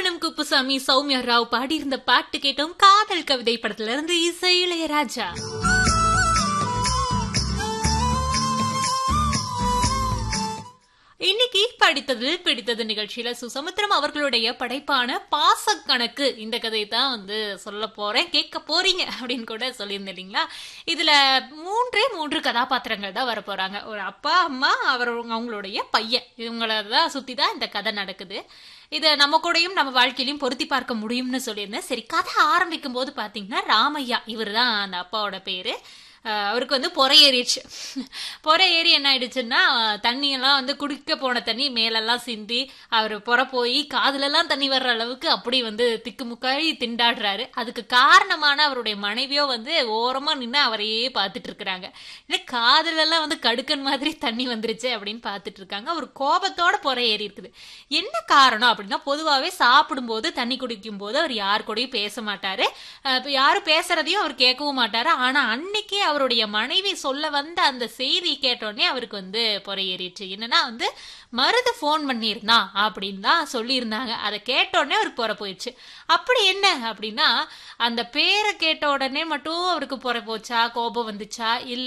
திண்டிவனம் குப்புசாமி சௌமியா ராவ் பாடியிருந்த பாட்டு கேட்டோம் காதல் கவிதை படத்துல இருந்து இசை இளையராஜா இன்னைக்கு படித்தது பிடித்தது நிகழ்ச்சியில சுசமுத்திரம் அவர்களுடைய படைப்பான பாசக்கணக்கு இந்த கதையை தான் வந்து சொல்ல போறேன் கேட்க போறீங்க அப்படின்னு கூட சொல்லியிருந்தேன் இல்லைங்களா இதுல மூன்றே மூன்று கதாபாத்திரங்கள் தான் வர போறாங்க ஒரு அப்பா அம்மா அவர் அவங்களுடைய பையன் இவங்கள தான் சுத்தி தான் இந்த கதை நடக்குது இதை நம்ம கூடயும் நம்ம வாழ்க்கையிலையும் பொருத்தி பார்க்க முடியும்னு சொல்லியிருந்தேன் சரி கதை ஆரம்பிக்கும் போது பாத்தீங்கன்னா ராமையா இவர் தான் அந்த அப்பாவோட பேரு அஹ் அவருக்கு வந்து பொறை ஏறிடுச்சு பொறை ஏறி என்ன ஆயிடுச்சுன்னா தண்ணியெல்லாம் வந்து குடிக்க போன தண்ணி மேலெல்லாம் சிந்தி அவர் பொற போய் காதுலெல்லாம் தண்ணி வர்ற அளவுக்கு அப்படி வந்து திக்குமுக்காய் திண்டாடுறாரு அதுக்கு காரணமான அவருடைய மனைவியோ வந்து ஓரமா நின்று அவரையே பார்த்துட்டு இருக்கிறாங்க இல்லை காதுலெல்லாம் வந்து கடுக்கன் மாதிரி தண்ணி வந்துருச்சு அப்படின்னு பார்த்துட்டு இருக்காங்க அவர் கோபத்தோட பொறை ஏறி இருக்குது என்ன காரணம் அப்படின்னா பொதுவாகவே சாப்பிடும்போது தண்ணி குடிக்கும் போது அவர் யார் கூடயும் பேச மாட்டாரு அஹ் இப்ப யாரும் பேசுறதையும் அவர் கேட்கவும் மாட்டாரு ஆனா அன்னைக்கு அவருடைய மனைவி சொல்ல வந்த அந்த செய்தி கேட்டோடனே அவருக்கு வந்து பொறையேறிடுச்சு என்னன்னா வந்து மருது ஃபோன் பண்ணியிருந்தான் அப்படின்னு தான் சொல்லியிருந்தாங்க அதை கேட்டோடனே அவருக்கு பொற போயிடுச்சு அப்படி என்ன அப்படின்னா அந்த பேரை கேட்ட உடனே மட்டும் அவருக்கு பொற போச்சா கோபம் வந்துச்சா இல்ல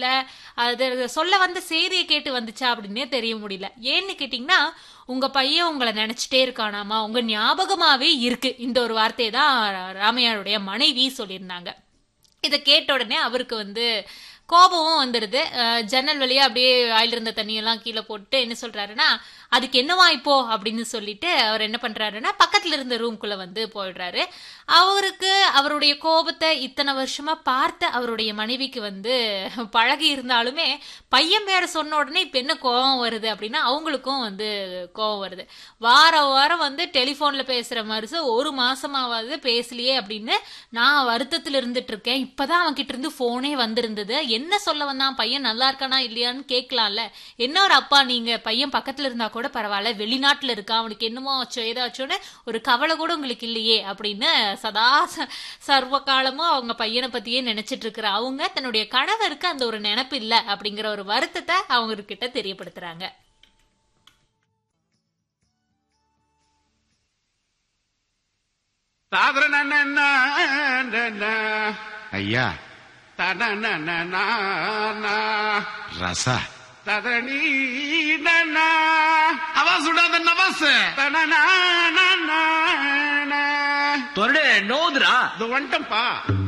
அது சொல்ல வந்த செய்தியை கேட்டு வந்துச்சா அப்படின்னே தெரிய முடியல ஏன்னு கேட்டிங்கன்னா உங்க பையன் உங்களை நினைச்சிட்டே இருக்கானாமா உங்க ஞாபகமாவே இருக்கு இந்த ஒரு வார்த்தையை தான் ராமையாருடைய மனைவி சொல்லியிருந்தாங்க இதை கேட்ட உடனே அவருக்கு வந்து கோபமும் வந்துடுது அஹ் ஜன்னல் வழியா அப்படியே ஆயிலிருந்த தண்ணியெல்லாம் கீழே போட்டு என்ன சொல்றாருன்னா அதுக்கு என்னவா இப்போ அப்படின்னு சொல்லிட்டு அவர் என்ன பண்றாருன்னா பக்கத்துல இருந்த ரூம்குள்ள வந்து போயிடுறாரு அவருக்கு அவருடைய கோபத்தை இத்தனை வருஷமா பார்த்த அவருடைய மனைவிக்கு வந்து பழகி இருந்தாலுமே பையன் பேரை சொன்ன உடனே இப்ப என்ன கோபம் வருது அப்படின்னா அவங்களுக்கும் வந்து கோபம் வருது வாரம் வாரம் வந்து டெலிஃபோன்ல பேசுற மனுஷ ஒரு மாசமாவது பேசலையே அப்படின்னு நான் வருத்தத்துல இருந்துட்டு இருக்கேன் இப்பதான் அவன் கிட்ட இருந்து போனே வந்திருந்தது என்ன சொல்ல வந்தான் பையன் நல்லா இருக்கானா இல்லையான்னு கேட்கலாம்ல என்ன ஒரு அப்பா நீங்க பையன் பக்கத்துல இருந்தா கூட பரவாயில்ல வெளிநாட்டுல இருக்கா அவனுக்கு என்னமோ ஆச்சோ ஏதாச்சோன்னு ஒரு கவலை கூட உங்களுக்கு இல்லையே அப்படின்னு சதா ச- சர்வ காலமும் அவங்க பையனை பத்தியே நினைச்சிட்டு இருக்கிற அவங்க தன்னுடைய கணவருக்கு அந்த ஒரு நினைப்பு இல்ல அப்படிங்கிற ஒரு வருத்தத்தை அவங்க கிட்ட தெரியப்படுத்துறாங்க ஐயா ரசா आवाज उड़ा दे नवाज தொரடு நோதுரா வந்துட்டம்பா